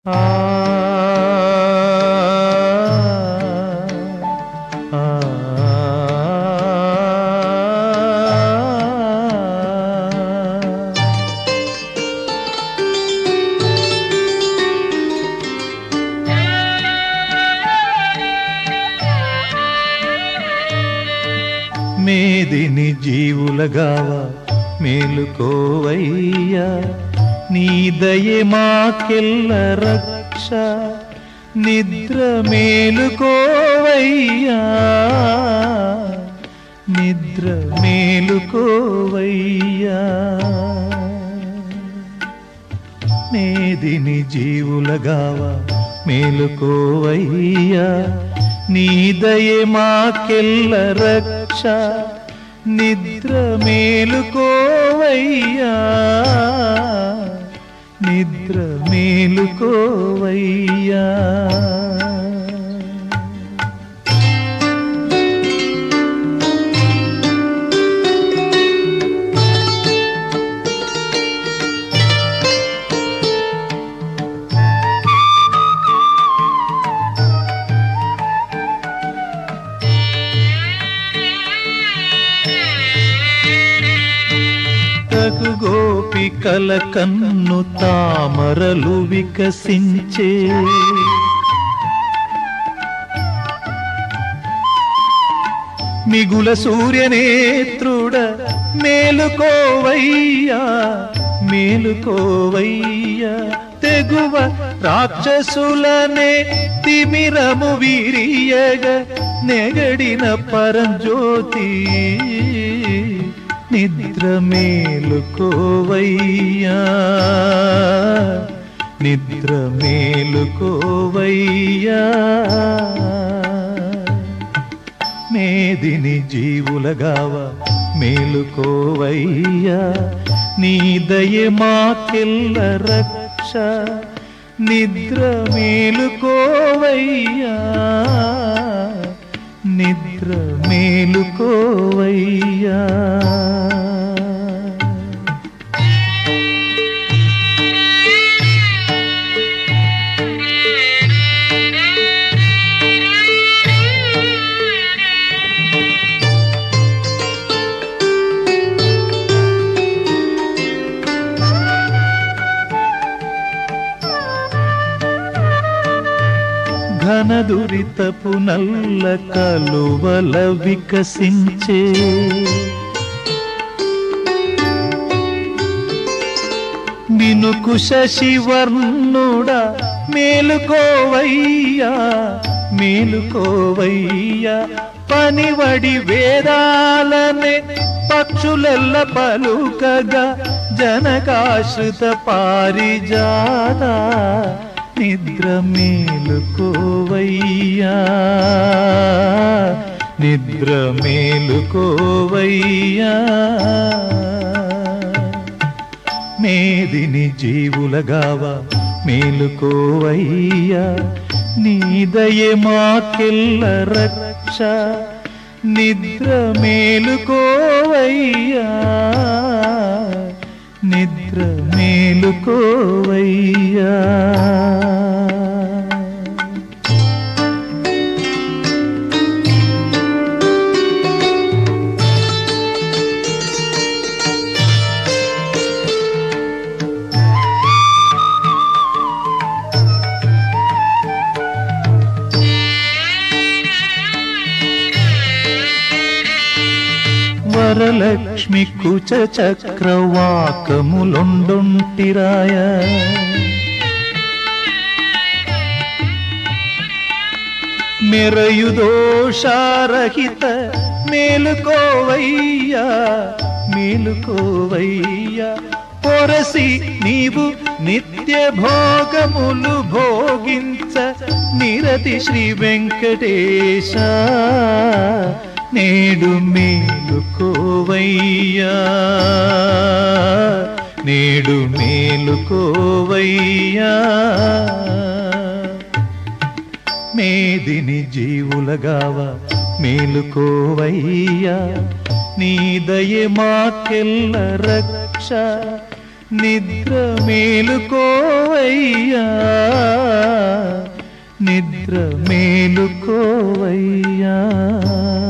ఆ ఆ మేదిని జీవులగావ మేలుకోవయ్యా నీ దయే మాకెల్ల రక్ష నిద్ర మేలుకోవయ్యా నిద్ర మేలుకోవయ్యా మేదిని జీవులగావ మేలుకోవయ్యా నీ దయే మాకెల్ల రక్ష నిద్ర మేలుకోవయ్యా నిద్ర మేలుకోవయ్యా తగు గోపికల కన్ను తామరలు వికసించే మిగుల సూర్యనేత్రుడ మేలుకోవయ్యా మేలుకోవయ్యా తెగువ రాక్షసులనే తిమిరము వీరియగ నెగడిన పరంజ్యోతి నిద్ర మేలుకోవయ్యా నిద్ర మేలుకోవయ్యా మేదిని జీవులగావ మేలుకోవయ్యా నీ దయ మాకెల్ల రక్ష నిద్ర మేలుకోవయ్యా నిద్ర మేలుకోవయ్యా ఘనదురితపు నల్ల కలువల వికసించే మినుకు శశివర్ణుడ మేలుకోవయ్యా మేలుకోవయ్యా పనివడి వేదాలనే పక్షులెల్ల పలుకగా జనకాశ్రిత పారిజాత నిద్ర మేలుకోవయ్యా నిద్ర మేలుకోవయ్యా మేదిని జీవులగావ మేలుకోవయ్యా నీ దయే మాకెల్ల రక్ష నిద్ర మేలుకోవయ్యా నిద్ర మేలుకోవయ్యా వరలక్ష్మి కుచ చక్రవాకములొండొంటిరాయ మెరయుదోషారహిత మేలుకోవయ్యా మేలుకోవయ్యా పొరసి నీవు నిత్య భోగములు భోగించ నిరతి శ్రీ వెంకటేశ నేడు మేలుకోవయ్యా నేడు మేలుకోవయ్యా మేదిని జీవులగావ మేలుకోవయ్యా నీ దయే మాకెల్ల రక్ష నిద్ర మేలుకోవయ్యా నిద్ర మేలుకోవయ్యా